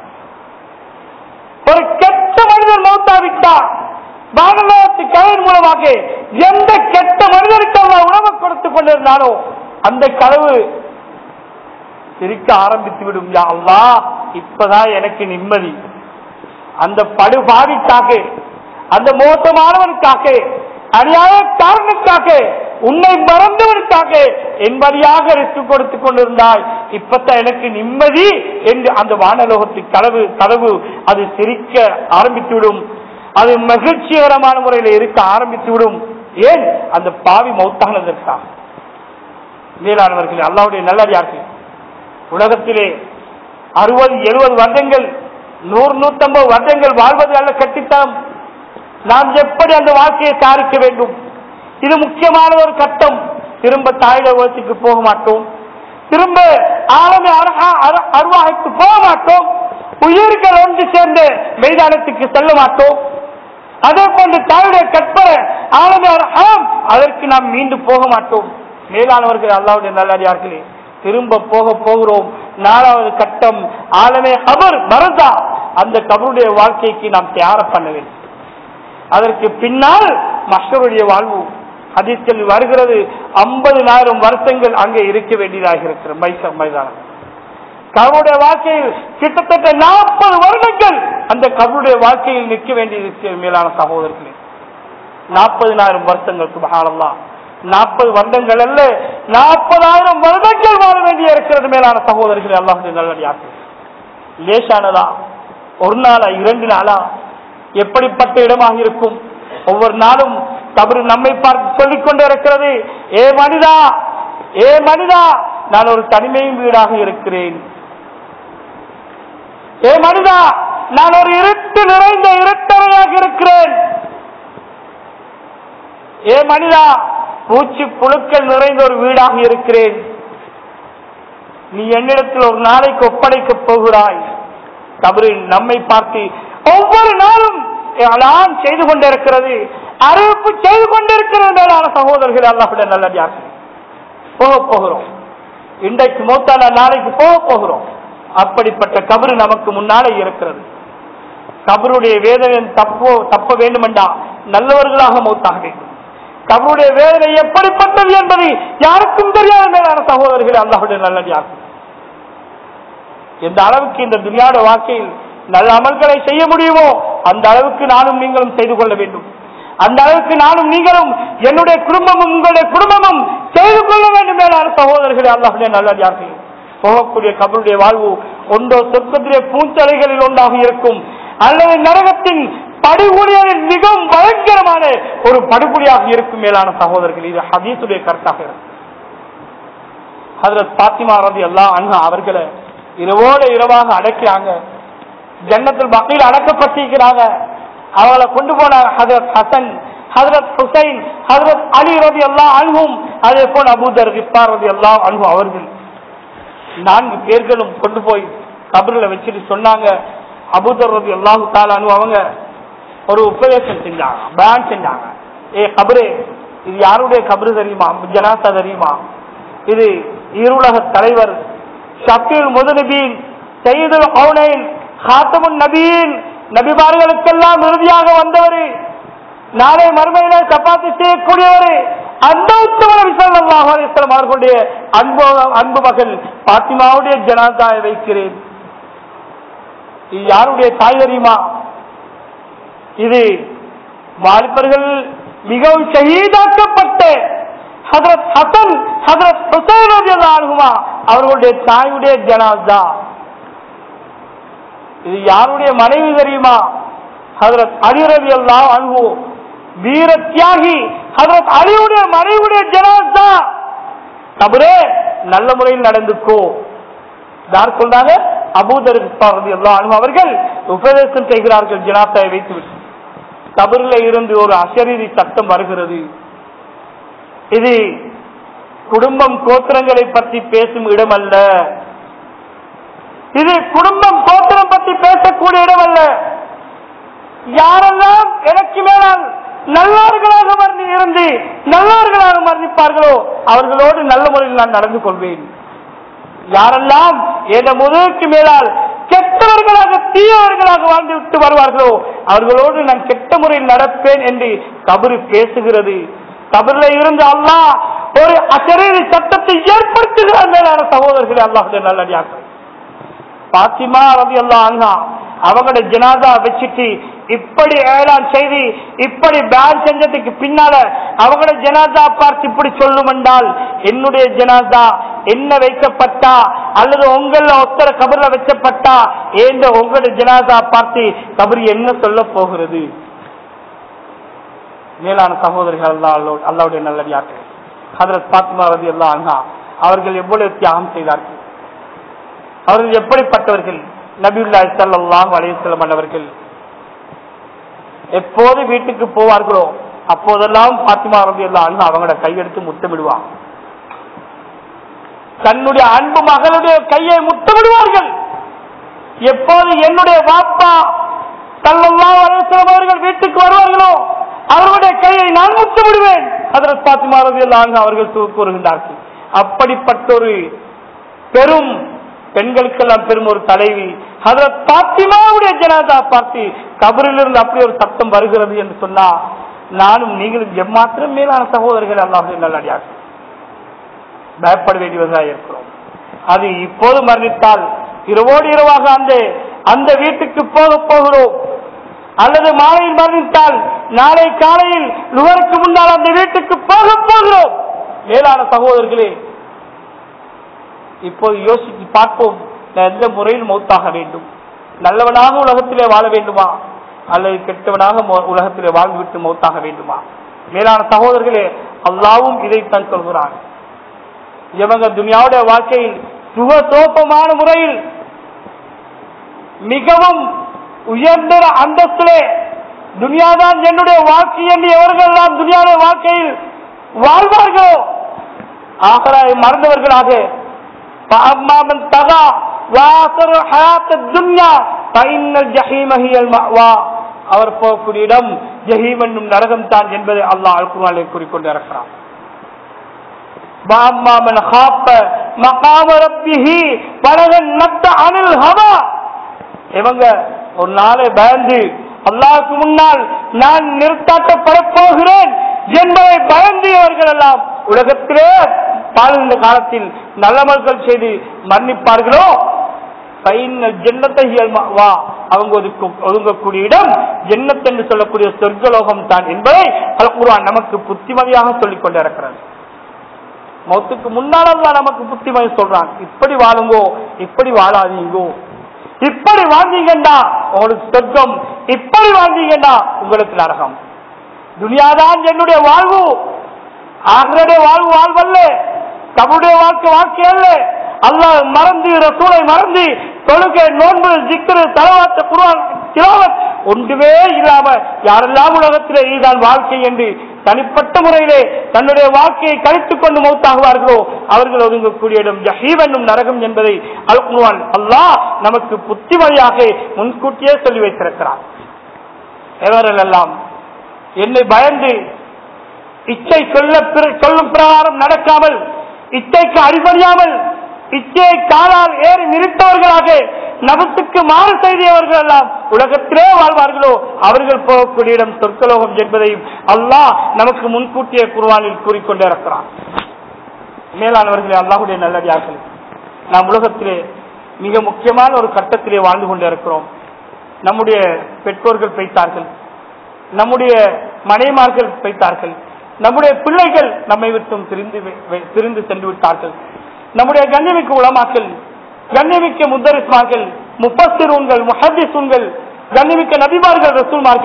ஒரு கெட்ட மனிதன் மௌத்தாவிட்டான் வானலோகத்து கதவின் மூலமாக எந்த கெட்ட மனிதனுக்கு அவன் உணவு கொடுத்து கொண்டிருந்தானோ அந்த கதவு சிரிக்க ஆரம்பித்து விடும் யா அல்லாஹ் இப்பதான் எனக்கு நிம்மதி அந்த படுபாவிக்காக அந்த மோசமானவனுக்காக அநியாயக்காரனுக்காக உன்னை மறந்தவனுக்காக என்படியாக ரிஸ்க் கொடுத்து கொண்டிருந்தாய் இப்பத்தான் எனக்கு நிம்மதி என்று அந்த வானலோகத்து கதவு கதவு அது சிரிக்க ஆரம்பித்து விடும் அது மகிழ்ச்சிகரமான முறையில் இருக்க ஆரம்பித்து விடும் ஏன் அந்த பாவி மௌத்தானதற்காக மேலானவர்கள் அல்லாவுடைய நல்லடியார்கள் உலகத்திலே அறுபது எழுபது வருடங்கள் நூறு நூத்தம்பது வருடங்கள் வாழ்வது அல்ல கட்டித்தனம் நாம் எப்படி அந்த வாழ்க்கையை சாதிக்க வேண்டும் இது முக்கியமான ஒரு கட்டம் திரும்ப தாயுலகத்துக்கு போக மாட்டோம் திரும்ப ஆளுமை அருவாகைக்கு போக மாட்டோம் உயிர்கள் ஒன்று சேர்ந்து மைதானத்துக்கு செல்ல மாட்டோம் அதே போன்று தாயுடைய கற்பனை ஆளுமை அர்ஹம் அதற்கு நாம் மீண்டும் போக மாட்டோம் மேலானவர்கள் அல்லாவுடைய நல்லடியார்களே திரும்ப போக போகிறோம் நாலாவது கட்டம் ஆலமே கபர் மறந்தா அந்த கபருடைய வாழ்க்கைக்கு நாம் தயார பண்ண வேண்டும் அதற்கு பின்னால் மஷருடைய வாழ்வு ஹதீஸ்கள் வருகிறது ஐம்பதுனாயிரம் வருஷங்கள் அங்கே இருக்க வேண்டியதாக இருக்கிற மைச மைதானம் கபருடைய வாழ்க்கையில் கிட்டத்தட்ட நாற்பது வருடங்கள் அந்த கபருடைய வாழ்க்கையில் நிற்க வேண்டியது மேலான சகோதரர்களே நாற்பதினாயிரம் வருஷங்கள் சுபகாலம்தான் நாற்பது வருடங்கள் அல்ல நாற்பதாயிரம் வருடங்கள் வாழ வேண்டிய இருக்கிறது மேலான சகோதரர்கள் அல்லாஹுடைய நல்லடியார்கள் லேசானதா ஒரு நாளா இரண்டு நாளா எப்படிப்பட்ட இடமாக இருக்கும் ஒவ்வொரு நாளும் தவறு நம்மை பார்த்து சொல்லிக் கொண்டே இருக்கிறது ஏ மனிதா ஏ மனிதா நான் ஒரு தனிமையும் வீடாக இருக்கிறேன் ஏ மனிதா நான் ஒரு இருட்டு நிறைந்த இருட்டறையாக இருக்கிறேன் ஏ மனிதா பூச்சி புழுக்கள் நிறைந்த ஒரு வீடாக இருக்கிறேன் நீ என்னிடத்தில் ஒரு நாளைக்கு ஒப்படைக்கப் போகிறாய் கபரில் நம்மை பார்த்து ஒவ்வொரு நாளும் அலாம் செய்து கொண்டிருக்கிறது அறிவிப்பு செய்து கொண்டிருக்கிறது மேலான சகோதரர்கள் அல்லாஹுடைய நல்லடியார்கள் போக போகிறோம் இன்றைக்கு மூத்தான நாளைக்கு போக போகிறோம் அப்படிப்பட்ட கபரு நமக்கு முன்னாலே இருக்கிறது கபருடைய வேதனை தப்போ தப்ப வேண்டுமெண்டா நல்லவர்களாக மௌத்தாக வேண்டும் கபருடைய வேதனை எப்படிப்பட்டது என்பது யாருக்கும் தெரியாத மேலான சகோதரர்கள் அல்லாஹுடைய நல்லடியார்கள் எந்த அளவுக்கு இந்த துனியாட வாழ்க்கையில் நல்ல அமல்களை செய்ய முடியுமோ அந்த அளவுக்கு நானும் நீங்களும் செய்து கொள்ள வேண்டும் அந்த அளவுக்கு நானும் நீங்களும் என்னுடைய குடும்பமும் உங்களுடைய குடும்பமும் செய்து கொள்ள வேண்டும் மேலான சகோதரர்களே அல்லாஹுடைய நல்லடியார்கள் போகக்கூடிய கபருடைய வாழ்வு ஒன்றோ சொர்க்கத்திலே பூஞ்சலைகளில் ஒன்றாக இருக்கும் அல்லது நரகத்தின் படுகொலிகளில் மிகவும் பயங்கரமான ஒரு படுகொலியாக இருக்கும் மேலான சகோதரர்கள் இது ஹதீசுடைய கருத்தாக இருக்கும் ஹதரத் பாத்திமா ரதி அல்லா அண்ணா அவர்களை இரவோட இரவாக அடக்கிறாங்க ஜன்னத்தில் பக்கையில் அடக்கப்பட்டிருக்கிறாங்க அவளை கொண்டு போனாங்க ஹதரத் ஹசன் ஹதரத் ஹுசைன் ஹதரத் அலி ரதி அல்லா அன்பும் அதே போல் அபூதர் ரிப்பார் ரதி அல்லா அன்பு அவர்கள் நான்கு பேர்களும் கொண்டு போய் கபரில் வச்சுட்டு சொன்னாங்க அபூதர் ரதி அல்லாஹு தாலானு அவங்க ஒரு உபதேசம் செஞ்சாங்க பேன் செஞ்சாங்க ஏ கபரே இது யாருடைய கபரு தெரியுமா ஜனாசா தெரியுமா இது இருளக தலைவர் ஷக்கீல் முதநபீன் செய்துல் கவுனைன் ஹாத்தமுன் நபீன் நபிமார்களுக்கெல்லாம் இறுதியாக வந்தவர் நாளை மறுமையில சப்பாத்தி செய்யக்கூடியவர் அந்த உத்தம விசல்லாஹ் அலிஸ்லாம் அவர்களுடைய அன்பு அன்பு மகள் பாத்திமாவுடைய ஜனாதாவை வைக்கிறேன் இது யாருடைய தாய் தெரியுமா இது வாலிபர்கள் மிகவும் ஷஹீதாக்கப்பட்ட ஹதரத் ஹசன் ஹதரத் ஹுசைன் ரலியல்லாஹுமா அவர்களுடைய தாயுடைய ஜனாதா இது யாருடைய மனைவி தெரியுமா ஹதரத் அலி ரலியல்லாஹு அன்ஹு வீர தியாகி ஹதரத் அலியுடைய மனைவுடைய ஜனாசா கபரே நல்ல முறையில் நடந்துக்கோ யார் சொல்றாங்க அபூதர் அவர்கள் உபதேசம் செய்கிறார்கள் ஜனாத்தாவை வைத்து விட்டு கபரில் இருந்து ஒரு அசரீரி சத்தம் வருகிறது இது குடும்பம் கோத்திரங்களை பற்றி பேசும் இடம் அல்ல இது குடும்பம் கோத்திரம் பற்றி பேசக்கூடிய இடம் அல்ல யாரெல்லாம் எனக்கு மேலால் நல்லவர்களாக மறந்து இருந்து நல்லவர்களாக மரணிப்பார்களோ அவர்களோடு நல்ல முறையில் நான் நடந்து கொள்வேன் யாரெல்லாம் என் முதுகுக்கு மேலால் கெட்டவர்களாக தீயவர்களாக வாழ்ந்து விட்டு வருவார்களோ அவர்களோடு நான் கெட்ட முறையில் நடப்பேன் என்று கபரு பேசுகிறது கபரில் இருந்து அல்லாஹ் ஒரு அசரீரி சட்டத்தை ஏற்படுத்துகிறார் மேலான சகோதரர்களே அல்லாஹுடைய நல்லடியாக்கள் பாத்திமா ரவி அல்லா அவங்களோட ஜனாதா வச்சுட்டு இப்படி ஏழாம் செய்தி இப்படி பேன் செஞ்சதுக்கு பின்னால அவங்களோட ஜனாதா பார்த்து இப்படி சொல்லும் என்றால் என்னுடைய ஜனாதா என்ன வைக்கப்பட்டா அல்லது உங்கள ஒத்தர கபர்ல வச்சப்பட்டா ஏந்த உங்களோட ஜனாதா பார்த்து கபர் என்ன சொல்ல போகிறது மேலான சகோதரிகள் அல்லா அல்லாவுடைய நல்லடியாக்கள் ஹதரத் பாத்மா ரதி அல்லா அவர்கள் எவ்வளவு தியாகம் செய்தார்கள் அவர்கள் எப்படிப்பட்டவர்கள் நபியுல்லா சல்லாஹ் அலையம் அவர்கள் எப்போது வீட்டுக்கு போவார்களோ அப்போதெல்லாம் பாத்திமா ரபி எல்லாம் அவங்களோட கையெடுத்து முத்தமிடுவாங்க தன்னுடைய அன்பு மகளுடைய கையை முத்தமிடுவார்கள் எப்போது என்னுடைய வாப்பா சல்லல்லாஹு அலைஹி வஸல்லம் அவர்கள் வீட்டுக்கு வருவார்களோ அவர்களுடைய கையை நான் முத்தமிடுவேன் ஹஜரத் பாத்திமா ரலியல்லாஹு அவர்கள் கூ- கூறுகின்றார்கள் அப்படிப்பட்ட ஒரு பெரும் பெண்களுக்கெல்லாம் பெரும் ஒரு தலைவி ஹஜரத் பாத்திமாவுடைய ஜனாதா பார்த்து கபரிலிருந்து அப்படி ஒரு சத்தம் வருகிறது என்று சொன்னா நானும் நீங்களும் எம்மாத்திரம் மேலான சகோதரர்கள் அல்லாஹ் நல்லடியார்கள் பயப்பட வேண்டியவர்களாக இருக்கிறோம் அது இப்போது மரணித்தால் இரவோடு இரவாக அந்த அந்த வீட்டுக்கு போக போகிறோம் அல்லது மாலையில் மரணித்தால் நாளை காலையில் நுகருக்கு முன்னால் அந்த வீட்டுக்கு போக போகிறோம் மேலான சகோதரர்களே இப்போது யோசித்து பார்ப்போம் நான் எந்த முறையில் மௌத்தாக வேண்டும் நல்லவனாக உலகத்திலே வாழ வேண்டுமா அல்லது கெட்டவனாக மோ- உலகத்திலே வாழ்ந்துவிட்டு மௌத்தாக வேண்டுமா மேலான சகோதரர்களே அல்லாவும் இதைத்தான் சொல்கிறான் இவங்க துனியாவுடைய வாழ்க்கையில் சுகசோப்பமான முறையில் மிகவும் உயர்ந்த அந்தஸ்திலே துனியாதான் என்னுடைய வாழ்க்கை என்று எவர்கள் எல்லாம் துனியாவுடைய வாழ்க்கையில் வாழ்வார்களோ ஆகராய் மறந்தவர்களாக فأما من طغى وآثر الحياة الدنيا فإن الجحيم هي المأوى அவர் போகக்கூடிய இடம் ஜஹீம் என்னும் நரகம் தான் என்பதை அல்லாஹ் அல் குர்ஆனிலே கூறிக்கொண்டு இருக்கிறான் وأما من خاف مقام ربه ونهى النفس عن الهوى இவங்க ஒரு நாளை பயந்து அல்லாஹ்வுக்கு முன்னால் நான் நிறுத்தாட்டப்பட போகிறேன் என்பதை பயந்தியவர்கள் எல்லாம் உலகத்திலே வாழ்ந்த காலத்தில் நல்லமல்கள் செய்து மன்னிப்பார்களோ பைனல் ஜன்னத்தை வா அவங்க ஒதுக்கும் ஒதுங்கக்கூடிய இடம் ஜன்னத் என்று சொல்லக்கூடிய சொர்க்கலோகம் தான் என்பதை அல் குர்ஆன் நமக்கு புத்திமதியாக சொல்லிக் கொண்டு இருக்கிறது மௌத்துக்கு முன்னால் அல்லாஹ் நமக்கு புத்திமதி சொல்றான் இப்படி வாழுங்கோ இப்படி வாழாதீங்கோ இப்படி வாழ்ந்தீங்கன்னா உங்களுக்கு சொர்க்கம் இப்படி வாழ்ந்தீங்கன்னா உங்களுக்கு நரகம் துனியாதான் என்னுடைய வாழ்வு ஆகருடைய வாழ்வு வாழ்வல்ல தம்முடைய வாழ்க்கை வாழ்க்கை அல்ல அல்லாஹ் மறந்து ரசூலை மறந்து தொழுகை நோன்பு ஜிக்ரு தலவாத்த குர்ஆன் திலாவத் ஒன்றுமே இல்லாம யாரெல்லாம் உலகத்திலே இதுதான் வாழ்க்கை என்று தனிப்பட்ட முறையிலே தன்னுடைய வாழ்க்கையை கழித்துக் கொண்டு மௌத்தாகுவார்களோ அவர்கள் ஒதுங்கக்கூடிய இடம் ஜஹீம் என்னும் நரகம் என்பதை அல் குர்ஆன் அல்லாஹ் நமக்கு புத்திமதியாக முன்கூட்டியே சொல்லி வைத்திருக்கிறார் எவரெல்லாம் என்னை பயந்து இச்சை சொல்ல பிற- சொல்லும் பிரகாரம் நடக்காமல் இச்சைக்கு அடிபணியாமல் இச்சையை காலால் ஏறி நிறுத்தவர்களாக நபத்துக்கு மாறு செய்தியவர்கள் எல்லாம் உலகத்திலே வாழ்வார்களோ அவர்கள் போகக்கூடிய இடம் சொற்கலோகம் என்பதையும் அல்லாஹ் நமக்கு முன்கூட்டிய குர்ஆனில் கூறிக்கொண்டே இருக்கிறான் மேலானவர்களே அல்லாஹுடைய நல்லடியார்கள் நாம் உலகத்திலே மிக முக்கியமான ஒரு கட்டத்திலே வாழ்ந்து கொண்டே இருக்கிறோம் நம்முடைய பெற்றோர்கள் பேய்த்தார்கள் நம்முடைய மனைமார்கள் பேய்த்தார்கள் நம்முடைய பிள்ளைகள் நம்மை விட்டும் பிரிந்து வி- வி- பிரிந்து சென்று விட்டார்கள் நம்முடைய கண்ணிமிக்க உளமாக்கல் கண்ணிமிக்க முத்தரிஸ்மார்கள் முப்பத்திரூன்கள் முஹத்திசூன்கள் கண்ணிமிக்க நபிமார்கள் ரசூல்மார்கள்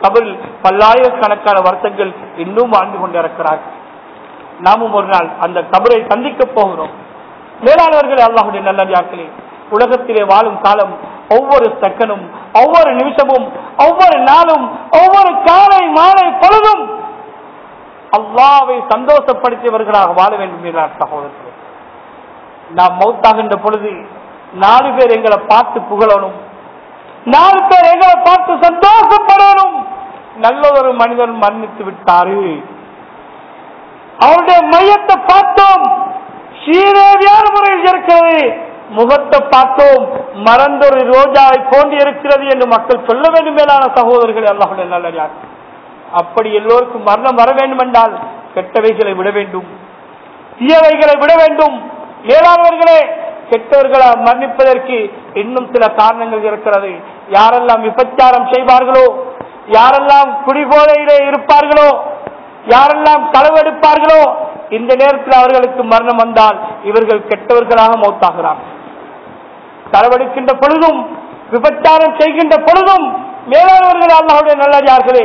கபரில் பல்லாயிரக்கணக்கான வருஷங்கள் இன்னும் வாழ்ந்து கொண்டிருக்கிறார்கள் நாமும் ஒரு நாள் அந்த கபரை சந்திக்க போகிறோம் மேலாளர்களே அல்லாஹுடைய நல்லடியாக்களே உலகத்திலே வாழும் காலம் ஒவ்வொரு செகண்டும் ஒவ்வொரு நிமிஷமும் ஒவ்வொரு நாளும் ஒவ்வொரு காலை மாலை பொழுதும் அல்லாவை சந்தோஷப்படுத்தியவர்களாக வாழ வேண்டும் என்றார் சகோதரர்களே நாம் மௌத்தாகின்ற பொழுது நாலு பேர் எங்களை பார்த்து புகழணும் நாலு பேர் எங்களை பார்த்து சந்தோஷப்படணும் நல்ல ஒரு மனிதன் மன்னித்து விட்டாரு அவருடைய மையத்தை பார்த்தோம் சீரேவியான முறையில் இருக்கிறது முகத்தை பார்த்தோம் மறந்தொரு ரோஜாவை போன்று இருக்கிறது என்று மக்கள் சொல்ல வேண்டும் மேலான சகோதரர்கள் அல்லாஹுடைய நல்லடியார் அப்படி எல்லோருக்கும் மரணம் வர வேண்டும் என்றால் கெட்டவைகளை விட வேண்டும் தீயவைகளை விட வேண்டும் மேலானவர்களே கெட்டவர்களை மன்னிப்பதற்கு இன்னும் சில காரணங்கள் இருக்கிறது யாரெல்லாம் விபச்சாரம் செய்வார்களோ யாரெல்லாம் குடிபோதையிலே இருப்பார்களோ யாரெல்லாம் களவெடுப்பார்களோ இந்த நேரத்தில் அவர்களுக்கு மரணம் வந்தால் இவர்கள் கெட்டவர்களாக மௌத்தாகிறார்கள் களவெடுக்கின்ற பொழுதும் விபச்சாரம் செய்கின்ற பொழுதும் மேலானவர்கள் அல்லாஹுடைய நல்லடியார்களே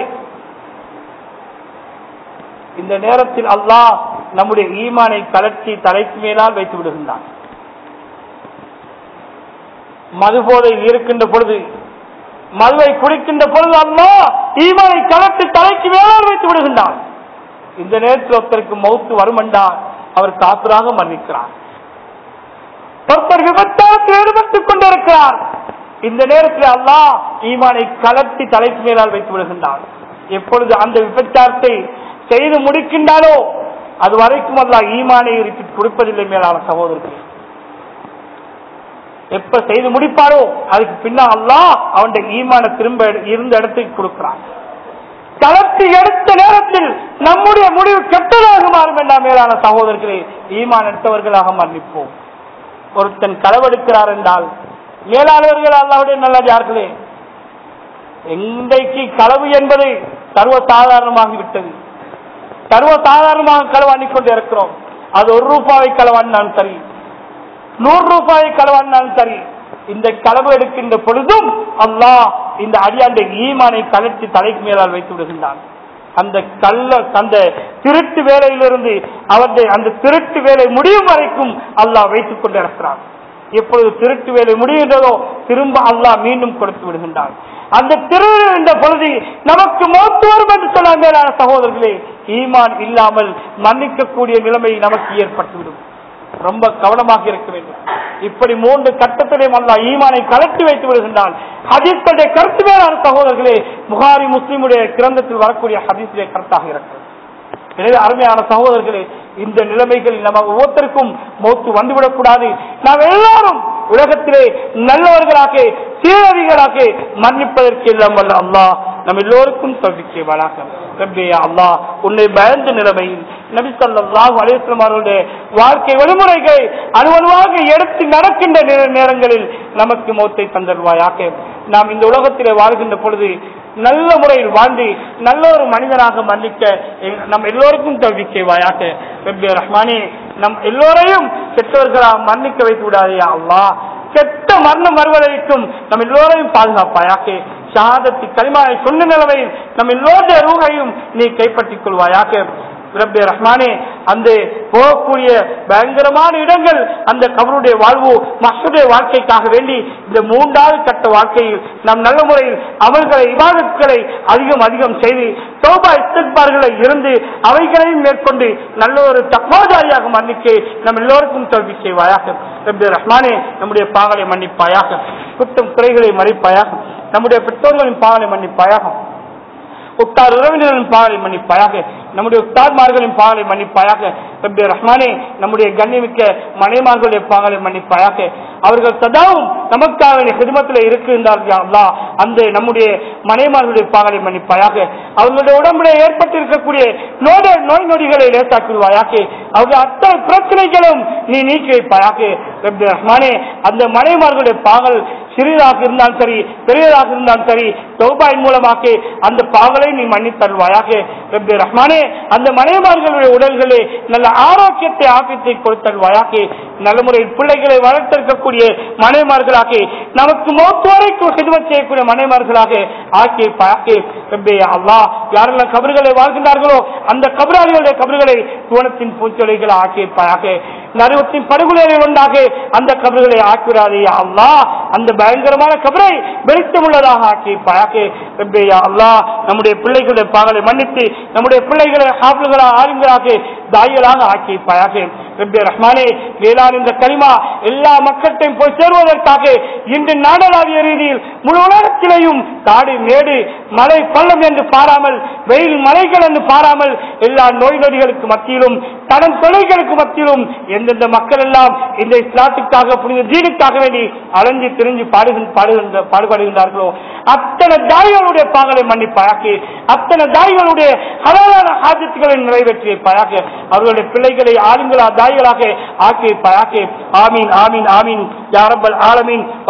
இந்த நேரத்தில் அல்லாஹ் நம்முடைய ஈமானை கலர்ச்சி தலைக்கு மேலால் வைத்து விடுகின்றான் மது போதையில் இருக்கின்ற பொழுது மதுவை குடிக்கின்ற பொழுது அல்லாஹ் ஈமானை கலர்ச்சி தலைக்கு மேலால் வைத்து விடுகின்றான் இந்த நேரத்தில் ஒருத்தருக்கு மௌத்து வருமென்றால் அவர் காத்துராக மன்னிக்கிறார் ஒருத்தர் விபச்சாரத்தில் ஈடுபட்டுக் கொண்டிருக்கிறார் இந்த நேரத்தில் அல்லாஹ் ஈமானை கலர்த்தி தலைக்கு மேலால் வைத்து விடுகின்றான் எப்பொழுது அந்த விபச்சாரத்தை செய்து முடிக்கின்றாலோ அது வரைக்கும் அல்ல ஈமானை இருக்கு கொடுப்பதில்லை மேலான சகோதரர்கள் எப்ப செய்து முடிப்பாரோ அதுக்கு பின்னால் அல்லாஹ் அவனுடைய ஈமான திரும்ப இருந்த இடத்துக்கு கொடுக்கிறான் தளர்த்தி எடுத்த நேரத்தில் நம்முடைய முடிவு கெட்டதாக மாறும் என்றால் மேலான சகோதரர்களே ஈமான் எடுத்தவர்களாக மன்னிப்போம் ஒருத்தன் களவெடுக்கிறார் என்றால் மேலானவர்கள் அல்லாவுடைய நல்லதார்களே இன்றைக்கு களவு என்பது சர்வ சாதாரணமாகிவிட்டது சர்வ சாதாரணமாக களவாண்டி கொண்டு இருக்கிறோம் அது ஒரு ரூபாவை களவாடினாலும் சரி நூறு ரூபாயை களவாடினாலும் சரி இந்த களவு எடுக்கின்ற பொழுதும் அல்லாஹ் இந்த அடியாண்ட ஈமானை கலர்ச்சி தலைக்கு மேலால் வைத்து விடுகின்றான் அந்த கள்ள அந்த திருட்டு வேலையிலிருந்து அவருடைய அந்த திருட்டு வேலை முடியும் வரைக்கும் அல்லாஹ் வைத்துக் கொண்டிருக்கிறான் எப்பொழுது திருட்டு வேலை முடிகின்றதோ திரும்ப அல்லாஹ் மீண்டும் கொடுத்து விடுகின்றான் அந்த திருவிழா பொழுது நமக்கு மௌத்து வரும் என்று சொல்ல மேலான சகோதரர்களே ஈமான் இல்லாமல் மன்னிக்கக்கூடிய நிலைமை நமக்கு ஏற்பட்டுவிடும் ரொம்ப கவனமாக இருக்க வேண்டும் இப்படி மூன்று கட்டத்திலையும் அல்லா ஈமானை கலட்டி வைத்து விடுகின்றான் ஹதீஸ்களுடைய கருத்து மேலான சகோதரர்களே புகாரி முஸ்லிமுடைய கிரந்தத்தில் வரக்கூடிய ஹதீஸுடைய கருத்தாக இருக்கிறது எனவே அருமையான சகோதரர்களே இந்த நிலைமைகளில் நம்ம ஒவ்வொருத்தருக்கும் மௌத்து வந்துவிடக்கூடாது நாம் எல்லாரும் உலகத்திலே நல்லவர்களாக சீரதிகளாக மன்னிப்பதற்கு எல்லாம் வல்ல அல்லாஹ் நம் எல்லோருக்கும் தவிக்கவானாக ரப்பே அல்லாஹ் உன்னை பயந்த நிலைமையில் நபி ஸல்லல்லாஹு அலைஹி வஸல்லம் அவர்களுடைய வாழ்க்கை வழிமுறைகளை அணுவணுவாக எடுத்து நடக்கின்ற நேர- நேரங்களில் நமக்கு மௌத்தை தந்தருவாயாக நாம் இந்த உலகத்திலே வாழ்கின்ற பொழுது நல்ல முறையில் வாழ்ந்து நல்ல ஒரு மனிதனாக மன்னிக்க எ- நம் எல்லோருக்கும் தவிக்கைவாயாக ரப்பே ரஹ்மானே நம் எல்லோரையும் கெட்டவர்களாக மன்னிக்க வைத்து விடாதே அல்லாஹ் கெட்ட மரணம் வருவதற்கும் நம் எல்லோரையும் பாதுகாப்பாயாக ஷஹாதத்தி கலிமாவை சொன்ன நிலைமையில் நம் எல்லோருடைய ரூகையும் நீ கைப்பற்றிக் கொள்வாயாக ரப்பே ரஹ்மானே அந்த போகக்கூடிய பயங்கரமான இடங்கள் அந்த கபருடைய வாழ்வு மசுடைய வாழ்க்கைக்காக வேண்டி இந்த மூன்றாவது கட்ட வாழ்க்கையில் நம் நல்ல முறையில் அமல்களை இபாதத்களை அதிகம் அதிகம் செய்து சோபா இஸ்திக்பார்களை இருந்து அவைகளையும் மேற்கொண்டு நல்ல ஒரு தக்வாதாரியாக மன்னிக்க நம் எல்லோருக்கும் தோல்வி செய்வாயாக ரப்பே ரஹ்மானே நம்முடைய பாகலை மன்னிப்பாயாக குற்றம் குறைகளை மன்னிப்பாயாக நம்முடைய பெற்றோர்களின் பாகலை மன்னிப்பாயாக உத்தார் உறவினர்களின் பாவலை மன்னிப்பாயாக நம்முடைய உத்தார்மார்களின் பாவலை மன்னிப்பாயாக ரப்பி ரஹ்மானே நம்முடைய கண்ணிமிக்க மனைமார்களுடைய பாவலை மன்னிப்பாயாக அவர்கள் சதாவும் நமக்காக ஹிதமத்தில் இருக்கின்றார்கள் யா அல்லாஹ் அந்த நம்முடைய மனைமார்களுடைய பாவலை மன்னிப்பாயாக அவர்களுடைய உடம்புல ஏற்பட்டிருக்கக்கூடிய நோய் நோய் நொடிகளை லேசாக்கிடுவாயாக அவருடைய அத்தனை பிரச்சனைகளும் நீ நீக்கி வைப்பாயாக ரப்பி ரஹ்மானே அந்த மனைமார்களுடைய பாகல் சிறியதாக இருந்தாலும் சரி பெரியதாக இருந்தாலும் சரி தௌபாயின் மூலமாக அந்த பாவங்களை நீ மன்னித் தருவாயாக ரப்பி ரஹ்மானே அந்த மனைமார்களுடைய உடல்களே நல்ல ஆரோக்கியத்தை ஆபியத்தை கொடுத்தருவாயாக நல்ல முறையில் பிள்ளைகளை வளர்த்திருக்கக்கூடிய மனைமார்களாக நமக்கு மௌத்து வரைக்கும் ஹிதமத் செய்யக்கூடிய மனைமார்களாக ஆக்கி பாக்கி ரப்பே அல்லாஹ் யாரெல்லாம் கபறுகளை வாழ்கின்றார்களோ அந்த கபராளிகளுடைய கபறுகளை துவனத்தின் பூச்சொலைகள் ஆக்கியிருப்பாயாக நருவத்தின் படுகொலைகளை உண்டாக அந்த கபறுகளை ஆக்கிறாரே அல்லா அந்த பயங்கரமான கபரை வெளிச்சமுள்ளதாக ஆக்கியிருப்பாயாக ரப்பே அல்லாஹ் நம்முடைய பிள்ளைகளுடைய பாவங்களை மன்னித்து நம்முடைய பிள்ளைகளை ஹாஃபிள்களாக ஆளுங்களாக தாய்களாக ஆக்கியிருப்பாயாக ரப்பே ரஹ்மானே வேளாண் இந்த கலிமா எல்லா மக்கள்கிட்டையும் போய் சேருவதற்காக இன்று நாடளாவிய ரீதியில் முழு உலகத்திலேயும் காடு மேடு மலை பள்ளம் என்று பாராமல் வெயில் மலைகள் என்று பாராமல் எல்லா நோய் நொடிகளுக்கு மத்தியிலும் கடன் தொலைகளுக்கு மத்தியிலும் எந்தெந்த மக்கள் எல்லாம் இந்த இஸ்லாத்துக்காக புனித தீனுக்காக வேண்டி அலைஞ்சு திரிஞ்சு பாடுகின்ற பாடுகின்ற பாடுபடுகின்றார்களோ அத்தனை தாய்களுடைய பாகலை மன்னிப்பாயாக்கி அத்தனை தாய்களுடைய ஹலாலான ஆஜத்துகளை நிறைவேற்றியிருப்பாயாக அவர்களுடைய பிள்ளைகளை ஆளுங்களா தாய்களாக ஆக்கியிருப்பாயாக ஆமீன் ஆமீன் ஆமீன் யாரப்பல் ஆலமீன்